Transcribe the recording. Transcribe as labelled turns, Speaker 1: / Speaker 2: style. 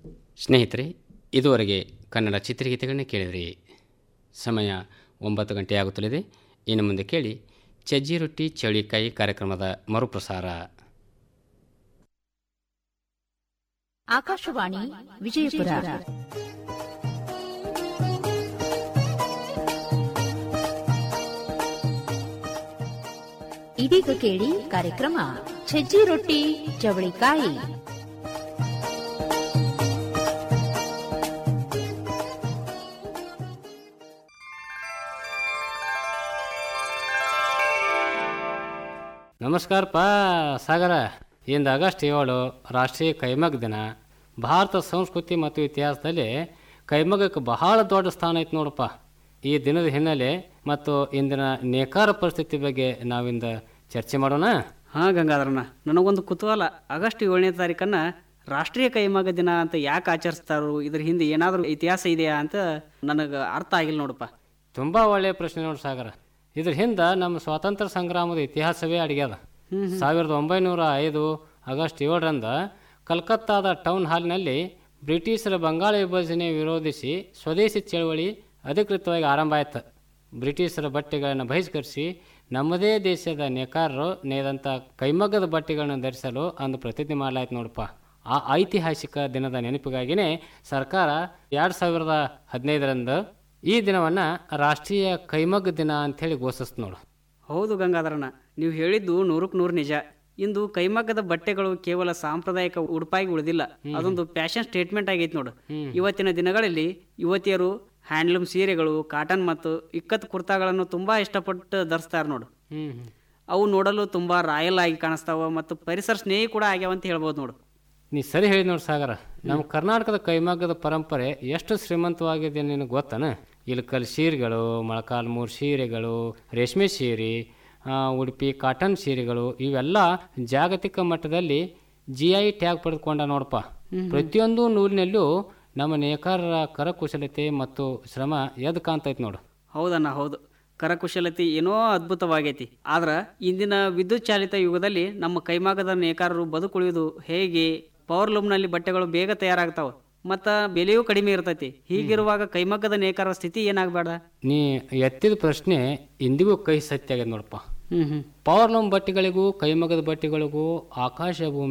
Speaker 1: ಸ್ನೇಹಿತರೆ ಇದುವರೆಗೆ ಕನ್ನಡ ಚಿತ್ರಗೀತೆಗಳನ್ನ ಕೇಳಿದ್ರಿ ಸಮಯ ಒಂಬತ್ತು ಗಂಟೆ ಆಗುತ್ತಲಿದೆ ಇನ್ನು ಮುಂದೆ ಕೇಳಿ ಚಜ್ಜಿ ರೊಟ್ಟಿ ಚಳಿಕಾಯಿ ಕಾರ್ಯಕ್ರಮದ ಮರುಪ್ರಸಾರ
Speaker 2: ಆಕಾಶವಾಣಿ ವಿಜಯಪುರ ಇದೀಗ ಕೇಳಿ ಕಾರ್ಯಕ್ರಮ ಸಜ್ಜಿ ರೊಟ್ಟಿ ಚವಳಿಕಾಯಿ
Speaker 1: ನಮಸ್ಕಾರಪ್ಪ ಸಾಗರ ಇಂದು ಆಗಸ್ಟ್ ಏಳು ರಾಷ್ಟ್ರೀಯ ಕೈಮಗ್ ದಿನ ಭಾರತ ಸಂಸ್ಕೃತಿ ಮತ್ತು ಇತಿಹಾಸದಲ್ಲಿ ಕೈಮಗಕ್ಕೆ ಬಹಳ ದೊಡ್ಡ ಸ್ಥಾನ ಐತೆ ನೋಡಪ್ಪ ಈ ದಿನದ ಹಿನ್ನೆಲೆ ಮತ್ತು ಇಂದಿನ ನೇಕಾರ ಪರಿಸ್ಥಿತಿ ಬಗ್ಗೆ ನಾವಿಂದ ಚರ್ಚೆ ಮಾಡೋಣ
Speaker 3: ಹಾ ಗಂಗಾಧರನ ನನಗೊಂದು ಕುತೂಹಲ ಆಗಸ್ಟ್ ಏಳನೇ ತಾರೀಕನ್ನ ರಾಷ್ಟ್ರೀಯ ಕೈಮಗ್ಗ ದಿನ ಅಂತ ಯಾಕೆ ಆಚರಿಸ್ತಾರೋ ಇದ್ರ ಹಿಂದೆ ಏನಾದರೂ ಇತಿಹಾಸ ಇದೆಯಾ ಅಂತ ನನಗೆ ಅರ್ಥ ಆಗಿಲ್ಲ ನೋಡಪ್ಪ
Speaker 1: ತುಂಬ ಒಳ್ಳೆಯ ಪ್ರಶ್ನೆ ನೋಡಿ ಸಾಗರ ಇದ್ರ ಹಿಂದೆ ನಮ್ಮ ಸ್ವಾತಂತ್ರ್ಯ ಸಂಗ್ರಾಮದ ಇತಿಹಾಸವೇ ಅಡಗ್ಯದ ಸಾವಿರದ ಒಂಬೈನೂರ ಐದು ಆಗಸ್ಟ್ ಏಳರಂದ ಕಲ್ಕತ್ತಾದ ಟೌನ್ ಹಾಲ್ನಲ್ಲಿ ಬ್ರಿಟಿಷರ ಬಂಗಾಳ ವಿಭಜನೆ ವಿರೋಧಿಸಿ ಸ್ವದೇಶಿ ಚಳವಳಿ ಅಧಿಕೃತವಾಗಿ ಆರಂಭ ಆಯ್ತು ಬ್ರಿಟಿಷರ ಬಟ್ಟೆಗಳನ್ನು ಬಹಿಷ್ಕರಿಸಿ ನಮ್ಮದೇ ದೇಶದ ನೇಕಾರರು ನೇದಂಥ ಕೈಮಗ್ಗದ ಬಟ್ಟೆಗಳನ್ನು ಧರಿಸಲು ಅಂದು ಪ್ರತಿಜ್ಞೆ ಮಾಡಲಾಯ್ತು ನೋಡಪ್ಪ ಆ ಐತಿಹಾಸಿಕ ದಿನದ ನೆನಪಿಗಾಗಿಯೇ ಸರ್ಕಾರ ಎರಡು ಸಾವಿರದ ಹದಿನೈದರಂದು ಈ ದಿನವನ್ನು ರಾಷ್ಟ್ರೀಯ ಕೈಮಗ್ಗ ದಿನ ಅಂಥೇಳಿ ಘೋಷಿಸ್ತು ನೋಡು
Speaker 3: ಹೌದು ಗಂಗಾಧರನ ನೀವು ಹೇಳಿದ್ದು ನೂರಕ್ಕೆ ನೂರು ನಿಜ ಇಂದು ಕೈಮಗ್ಗದ ಬಟ್ಟೆಗಳು ಕೇವಲ ಸಾಂಪ್ರದಾಯಿಕ ಉಡುಪಾಗಿ ಉಳಿದಿಲ್ಲ ಅದೊಂದು ಫ್ಯಾಷನ್ ಸ್ಟೇಟ್ಮೆಂಟ್ ಆಗೈತೆ ನೋಡು ಇವತ್ತಿನ ದಿನಗಳಲ್ಲಿ ಯುವತಿಯರು ಹ್ಯಾಂಡ್ಲೂಮ್ ಸೀರೆಗಳು ಕಾಟನ್ ಮತ್ತು ಇಕ್ಕತ್ ಕುರ್ತಾಗಳನ್ನು ತುಂಬಾ ಇಷ್ಟಪಟ್ಟು ಧರಿಸ್ತಾರೆ ನೋಡು
Speaker 1: ಹ್ಞೂ ಹ್ಞೂ
Speaker 3: ಅವು ನೋಡಲು ತುಂಬಾ ರಾಯಲ್ ಆಗಿ ಕಾಣಿಸ್ತಾವ ಮತ್ತು ಪರಿಸರ ಸ್ನೇಹಿ ಕೂಡ ಆಗ್ಯಾವ ಅಂತ ಹೇಳ್ಬೋದು ನೋಡು
Speaker 1: ನೀ ಸರಿ ಹೇಳಿ ನೋಡಿ ಸಾಗರ ನಮ್ಮ ಕರ್ನಾಟಕದ ಕೈಮಗ್ಗದ ಪರಂಪರೆ ಎಷ್ಟು ಶ್ರೀಮಂತವಾಗಿದೆ ನಿನಗೆ ಗೊತ್ತಾನ ಇಲ್ಕಲ್ ಸೀರೆಗಳು ಮೊಳಕಾಲ್ ಮೂರು ಸೀರೆಗಳು ರೇಷ್ಮೆ ಸೀರೆ ಆ, ಉಡುಪಿ ಕಾಟನ್ ಸೀರೆಗಳು ಇವೆಲ್ಲ ಜಾಗತಿಕ ಮಟ್ಟದಲ್ಲಿ ಜಿ ಐ ಟ್ಯಾಗ್ ಪಡೆದುಕೊಂಡ ನೋಡಪ್ಪ ಪ್ರತಿಯೊಂದು ನೂಲಿನಲ್ಲೂ ನಮ್ಮ ನೇಕಾರರ ಕರಕುಶಲತೆ ಮತ್ತು ಶ್ರಮ ಎದ್ದು ಕಾಣ್ತೈತೆ ನೋಡು
Speaker 3: ಹೌದಣ್ಣ ಹೌದು ಕರಕುಶಲತೆ ಏನೋ ಅದ್ಭುತವಾಗೈತಿ ಆದ್ರ ಇಂದಿನ ವಿದ್ಯುತ್ ಚಾಲಿತ ಯುಗದಲ್ಲಿ ನಮ್ಮ ಕೈಮಗ್ಗದ ನೇಕಾರರು ಬದುಕುಳಿಯುವುದು ಹೇಗೆ ಪವರ್ ಲೂಮ್ನಲ್ಲಿ ಬಟ್ಟೆಗಳು ಬೇಗ ತಯಾರಾಗ್ತಾವ ಮತ್ತ ಬೆಲೆಯೂ ಕಡಿಮೆ ಇರ್ತೈತಿ ಹೀಗಿರುವಾಗ ಕೈಮಗ್ಗದ ನೇಕಾರರ ಸ್ಥಿತಿ ಏನಾಗಬೇಡ
Speaker 1: ನೀ ಎತ್ತಿದ ಪ್ರಶ್ನೆ ಇಂದಿಗೂ ಕೈ ಸತ್ಯ ಆಗ್ಯದ ನೋಡಪ್ಪ
Speaker 3: ಹ್ಮ್ ಹ್ಮ್
Speaker 1: ಪವರ್ಲೂಮ್ ಬಟ್ಟೆಗಳಿಗೂ ಕೈಮಗ್ಗದ ಬಟ್ಟೆಗಳಿಗೂ ಆಕಾಶ ಭೂಮಿ